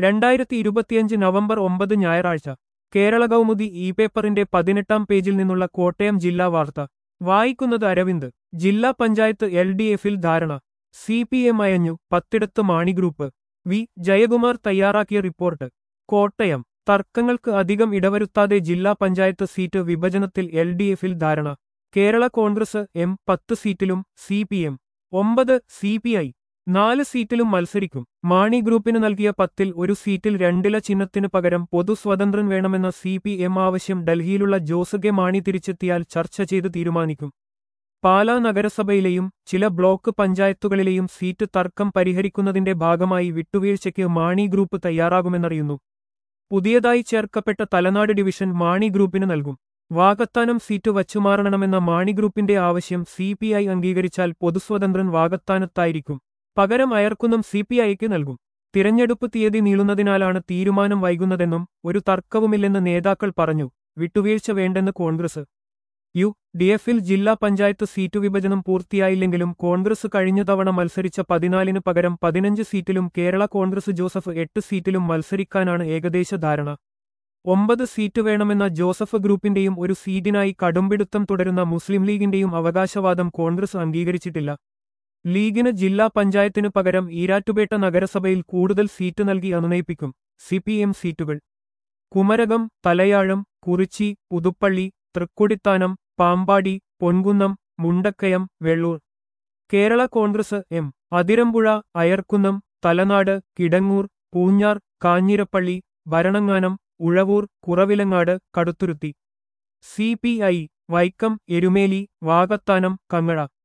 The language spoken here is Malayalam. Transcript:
രണ്ടായിരത്തി ഇരുപത്തിയഞ്ച് നവംബർ ഒമ്പത് ഞായറാഴ്ച കേരള കൗമുദി ഇ പേപ്പറിന്റെ പതിനെട്ടാം പേജിൽ നിന്നുള്ള കോട്ടയം ജില്ലാ വാർത്ത വായിക്കുന്നത് അരവിന്ദ് ജില്ലാ പഞ്ചായത്ത് എൽ ഡി എഫിൽ ധാരണ സി പി എം അയഞ്ഞു പത്തിടത്ത് മാണി ഗ്രൂപ്പ് വി ജയകുമാർ തയ്യാറാക്കിയ റിപ്പോർട്ട് കോട്ടയം തർക്കങ്ങൾക്ക് അധികം ഇടവരുത്താതെ ജില്ലാ പഞ്ചായത്ത് സീറ്റ് വിഭജനത്തിൽ എൽ ഡി എഫിൽ ധാരണ കേരള കോൺഗ്രസ് എം പത്ത് സീറ്റിലും സി പി എം ഒമ്പത് സി പി ഐ നാല് സീറ്റിലും മത്സരിക്കും മാണി ഗ്രൂപ്പിന് നൽകിയ പത്തിൽ ഒരു സീറ്റിൽ രണ്ടില ചിഹ്നത്തിനു പകരം പൊതു സ്വതന്ത്രൻ വേണമെന്ന സി പി എം ആവശ്യം ഡൽഹിയിലുള്ള ജോസ് കെ മാണി തിരിച്ചെത്തിയാൽ ചർച്ച ചെയ്ത് തീരുമാനിക്കും പാലാ നഗരസഭയിലെയും ചില ബ്ലോക്ക് പഞ്ചായത്തുകളിലെയും സീറ്റ് തർക്കം പരിഹരിക്കുന്നതിന്റെ ഭാഗമായി വിട്ടുവീഴ്ചയ്ക്ക് മാണി ഗ്രൂപ്പ് തയ്യാറാകുമെന്നറിയുന്നു പുതിയതായി ചേർക്കപ്പെട്ട തലനാട് ഡിവിഷൻ മാണി ഗ്രൂപ്പിന് നൽകും വാകത്താനം സീറ്റ് വച്ചുമാറണമെന്ന മാണി ഗ്രൂപ്പിന്റെ ആവശ്യം സി പി ഐ അംഗീകരിച്ചാൽ പൊതുസ്വതന്ത്രൻ വാകത്താനത്തായിരിക്കും പകരം അയർക്കുന്നം സി പി ഐക്ക് നൽകും തിരഞ്ഞെടുപ്പ് തീയതി നീളുന്നതിനാലാണ് തീരുമാനം വൈകുന്നതെന്നും ഒരു തർക്കവുമില്ലെന്ന് നേതാക്കൾ പറഞ്ഞു വിട്ടുവീഴ്ച വേണ്ടെന്ന് കോൺഗ്രസ് യു ഡി എഫിൽ ജില്ലാ പഞ്ചായത്ത് സീറ്റു വിഭജനം പൂർത്തിയായില്ലെങ്കിലും കോൺഗ്രസ് കഴിഞ്ഞ തവണ മത്സരിച്ച പതിനാലിന് പകരം പതിനഞ്ച് സീറ്റിലും കേരള കോൺഗ്രസ് ജോസഫ് എട്ട് സീറ്റിലും മത്സരിക്കാനാണ് ഏകദേശ ധാരണ ഒമ്പത് സീറ്റ് വേണമെന്ന ജോസഫ് ഗ്രൂപ്പിന്റെയും ഒരു സീറ്റിനായി കടുംപിടുത്തം തുടരുന്ന മുസ്ലിം ലീഗിന്റെയും അവകാശവാദം കോൺഗ്രസ് അംഗീകരിച്ചിട്ടില്ല ലീഗിന് ജില്ലാ പഞ്ചായത്തിനു പകരം ഈരാറ്റുപേട്ട നഗരസഭയിൽ കൂടുതൽ സീറ്റ് നൽകി അനുനയിപ്പിക്കും സി പി എം സീറ്റുകൾ Kumarakom Thalayazham Kurichy Puthuppally Thrikkodithanam Pampady Ponkunnam Mundakayam Vellur Kerala Congress M Athirampuzha Ayarkunnam Thalanad Kidangoor Poonjar Kanjirappally Bharananganam Uzhavoor Kuravilangad Kaduthuruthy C P I Vaikom Erumeli Vakathanam Kangazha